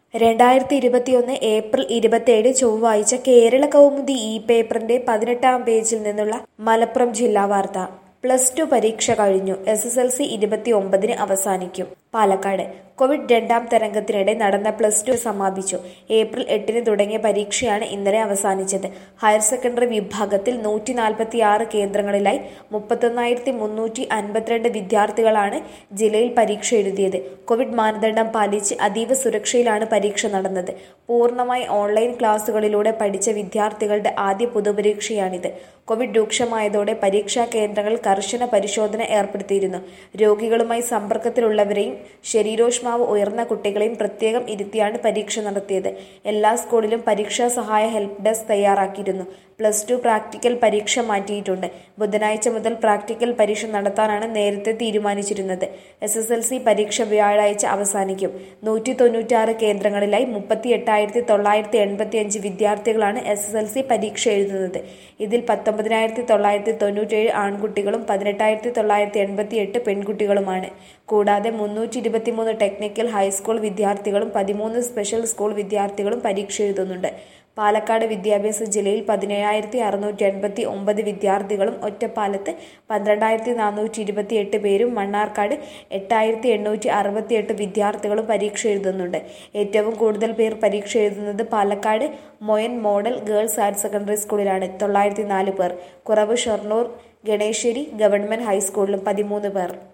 രണ്ടായിരത്തി ഇരുപത്തിയൊന്ന് ഏപ്രിൽ ഇരുപത്തിയേഴ് ചൊവ്വാഴ്ച കേരള കൗമുദി ഇ പേപ്പറിന്റെ പതിനെട്ടാം പേജിൽ നിന്നുള്ള മലപ്പുറം ജില്ലാ വാർത്ത പ്ലസ് ടു പരീക്ഷ കഴിഞ്ഞു എസ് എസ് എൽ സി ഇരുപത്തിയൊമ്പതിന് അവസാനിക്കും പാലക്കാട് കോവിഡ് രണ്ടാം തരംഗത്തിനിടെ നടന്ന പ്ലസ് ടു സമാപിച്ചു ഏപ്രിൽ എട്ടിന് തുടങ്ങിയ പരീക്ഷയാണ് ഇന്നലെ അവസാനിച്ചത് ഹയർ സെക്കൻഡറി വിഭാഗത്തിൽ നൂറ്റി നാൽപ്പത്തിയാറ് കേന്ദ്രങ്ങളിലായി മുപ്പത്തൊന്നായിരത്തി മുന്നൂറ്റി അൻപത്തിരണ്ട് വിദ്യാർത്ഥികളാണ് ജില്ലയിൽ പരീക്ഷ എഴുതിയത് കോവിഡ് മാനദണ്ഡം പാലിച്ച് അതീവ സുരക്ഷയിലാണ് പരീക്ഷ നടന്നത് പൂർണ്ണമായി ഓൺലൈൻ ക്ലാസുകളിലൂടെ പഠിച്ച വിദ്യാർത്ഥികളുടെ ആദ്യ പൊതുപരീക്ഷയാണിത് കോവിഡ് രൂക്ഷമായതോടെ പരീക്ഷാ കേന്ദ്രങ്ങൾ കർശന പരിശോധന ഏർപ്പെടുത്തിയിരുന്നു രോഗികളുമായി സമ്പർക്കത്തിലുള്ളവരെയും ശരീരോഷ്മാവ് ഉയർന്ന കുട്ടികളെയും പ്രത്യേകം ഇരുത്തിയാണ് പരീക്ഷ നടത്തിയത് എല്ലാ സ്കൂളിലും പരീക്ഷാ സഹായ ഹെൽപ്പ് ഡെസ്ക് തയ്യാറാക്കിയിരുന്നു പ്ലസ് ടു പ്രാക്ടിക്കൽ പരീക്ഷ മാറ്റിയിട്ടുണ്ട് ബുധനാഴ്ച മുതൽ പ്രാക്ടിക്കൽ പരീക്ഷ നടത്താനാണ് നേരത്തെ തീരുമാനിച്ചിരുന്നത് എസ് എസ് എൽ സി പരീക്ഷ വ്യാഴാഴ്ച അവസാനിക്കും നൂറ്റി തൊണ്ണൂറ്റാറ് കേന്ദ്രങ്ങളിലായി മുപ്പത്തി എട്ടായിരത്തി തൊള്ളായിരത്തി എൺപത്തി അഞ്ച് വിദ്യാർത്ഥികളാണ് എസ് എസ് എൽ സി പരീക്ഷ എഴുതുന്നത് ഇതിൽ പത്തൊമ്പതിനായിരത്തി തൊള്ളായിരത്തി തൊണ്ണൂറ്റേഴ് ആൺകുട്ടികളും പതിനെട്ടായിരത്തി തൊള്ളായിരത്തി എൺപത്തി എട്ട് പെൺകുട്ടികളുമാണ് കൂടാതെ മുന്നൂറ്റി ഇരുപത്തിമൂന്ന് ടെക്നിക്കൽ ഹൈസ്കൂൾ വിദ്യാർത്ഥികളും പതിമൂന്ന് സ്പെഷ്യൽ സ്കൂൾ വിദ്യാർത്ഥികളും പരീക്ഷ എഴുതുന്നുണ്ട് പാലക്കാട് വിദ്യാഭ്യാസ ജില്ലയിൽ പതിനേഴായിരത്തി അറുന്നൂറ്റി എൺപത്തി ഒമ്പത് വിദ്യാർത്ഥികളും ഒറ്റപ്പാലത്ത് പന്ത്രണ്ടായിരത്തി നാനൂറ്റി ഇരുപത്തി എട്ട് പേരും മണ്ണാർക്കാട് എട്ടായിരത്തി എണ്ണൂറ്റി അറുപത്തി എട്ട് വിദ്യാർത്ഥികളും പരീക്ഷ എഴുതുന്നുണ്ട് ഏറ്റവും കൂടുതൽ പേർ പരീക്ഷ എഴുതുന്നത് Palakkad Moyan model girls higher secondary സ്കൂളിലാണ് തൊള്ളായിരത്തി നാല് പേർ കുറവ് ഷൊർണൂർ ഗണേശ്വരി ഗവൺമെന്റ് ഹൈസ്കൂളിലും പതിമൂന്ന് പേർ